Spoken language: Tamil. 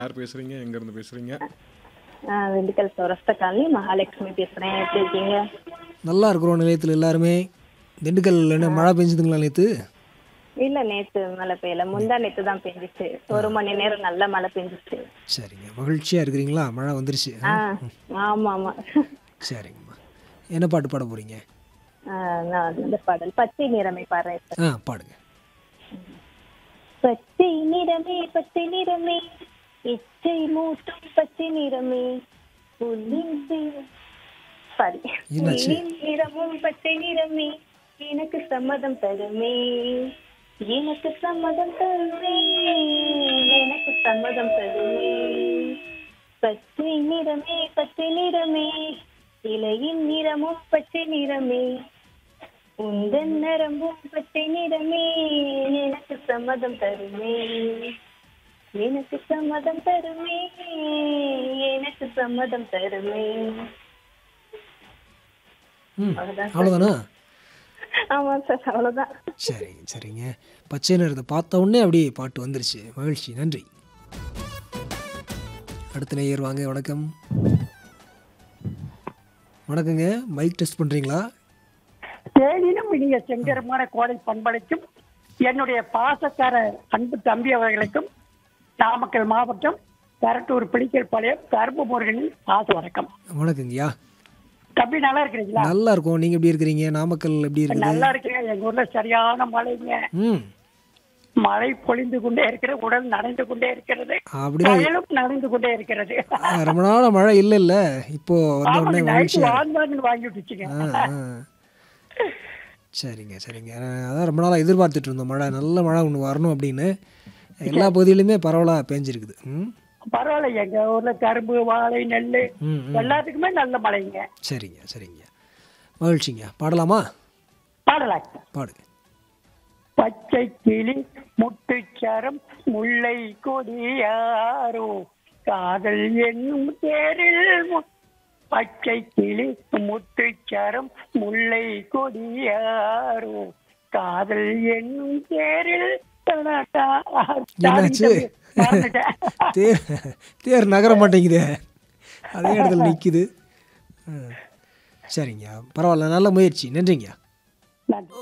யார் பேசுறீங்க எங்க இருந்து பேசுறீங்க நான் திண்டுக்கல் சௌரஸ்த காலனி மகாலட்சுமி பேசுறேன் எப்படி இருக்கீங்க நல்லா இருக்கிறோம் நிலையத்தில் எல்லாருமே திண்டுக்கல்ல என்ன மழை பெஞ்சுதுங்களா நேற்று இல்ல நேத்து மழை பெய்யல முந்தா நேத்து தான் பெஞ்சிச்சு ஒரு மணி நேரம் நல்ல மழை பெஞ்சிச்சு சரிங்க மகிழ்ச்சியாக இருக்கிறீங்களா மழை வந்துருச்சு ஆ ஆமா ஆமா சரிங்கம்மா என்ன பாட்டு பாட போகிறீங்க ஆ, நான் இந்த பாடல் பச்சை நிறமை பாடுறேன் சார் ஆ பாடுங்க பச்சை நிறமே பச்சை நிறமே இச்சை மூட்டும் பச்சை நிறமே புல்லின் சாரி என்னாச்சு? புல்லின் நிறமும் பச்சை நிறமே எனக்கு சம்மதம் தருமே எனக்கு சம்மதம் தருமே எனக்கு சம்மதம் தருமே பச்சை நிறமே பச்சை நிறமே இலையின் நிறமும் பச்சை நிறமே உந்தன் நரம்பும் பச்சை நிறமே எனக்கு சம்மதம் தருமே எனக்கு சம்மதம் தருமே எனக்கு சம்மதம் தருமே ம் அவ்வளவுதான் அவ்வளோதானா ஆமா சார் அவ்வளவுதான் சரிங்க சரிங்க பச்சை நிறத்தை பார்த்த உடனே அப்படியே பாட்டு வந்துருச்சு மகிழ்ச்சி நன்றி அடுத்த நேயர் வாங்க வணக்கம் வணக்கங்க மைக் டெஸ்ட் பண்ணுறீங்களா தேனினும் இனிய செங்கரமான கோடை பண்பளிக்கும் என்னுடைய பாசக்கார அன்பு தம்பி அவர்களுக்கும் நாமக்கல் மாவட்டம் கரட்டூர் பிடிக்கல் பாளையம் கரும்பு முருகனின் பாச வணக்கம் வணக்கங்கய்யா தம்பி நல்லா இருக்கிறீங்களா நல்லா இருக்கோம் நீங்கள் எப்படி இருக்கிறீங்க நாமக்கல் எப்படி இருக்குது நல்லா இருக்கீங்க எங்க ஊர்ல சரியான மழைங்க ம் மழை பொழிந்து கொண்டே இருக்கிறது உடல் நனைந்து கொண்டே இருக்கிறது அப்படிதான் வயலும் நனைந்து கொண்டே இருக்கிறது ஆ, ரொம்ப நாள் மழை இல்லை இல்லை இப்போ வந்த உடனே ஆமாங்க, நைட்டு மகிழ்ச்சியா வாங்க வாங்கி விட்டுச்சுங்க ஆ, ஆ. சரிங்க சரிங்க அஹ் அதான் ரொம்ப நாளாக எதிர்பார்த்துட்டு இருந்தோம் மழை நல்ல மழை ஒன்று வரணும் அப்படின்னு எல்லா பகுதியிலுமே பரவலாக பேஞ்சிருக்குது ம் பரவாயில்ல எங்க ஊர்ல கரும்பு வாழை நெல்லு ம் ம். எல்லாத்துக்குமே நல்ல மழைங்க சரிங்க சரிங்க மகிழ்ச்சிங்க பாடலாமா பாடலாம் பாடுங்க பச்சை கிளி முட்டுச்சரம் முல்லை கொடியாரோ காதல் என்னும் தேரில் மு- பச்சை கிளி முட்டுச்சரம் முல்லை கொடியாரோ காதல் என்னும் தேரில் தனட்டா. என்னாச்சு மறந்துட்டேன். தேர் தேர் நகர மாட்டேங்குதே அதே இடத்துல நிற்குது சரிங்க பரவாயில்ல நல்ல முயற்சி நன்றிங்க நன்றி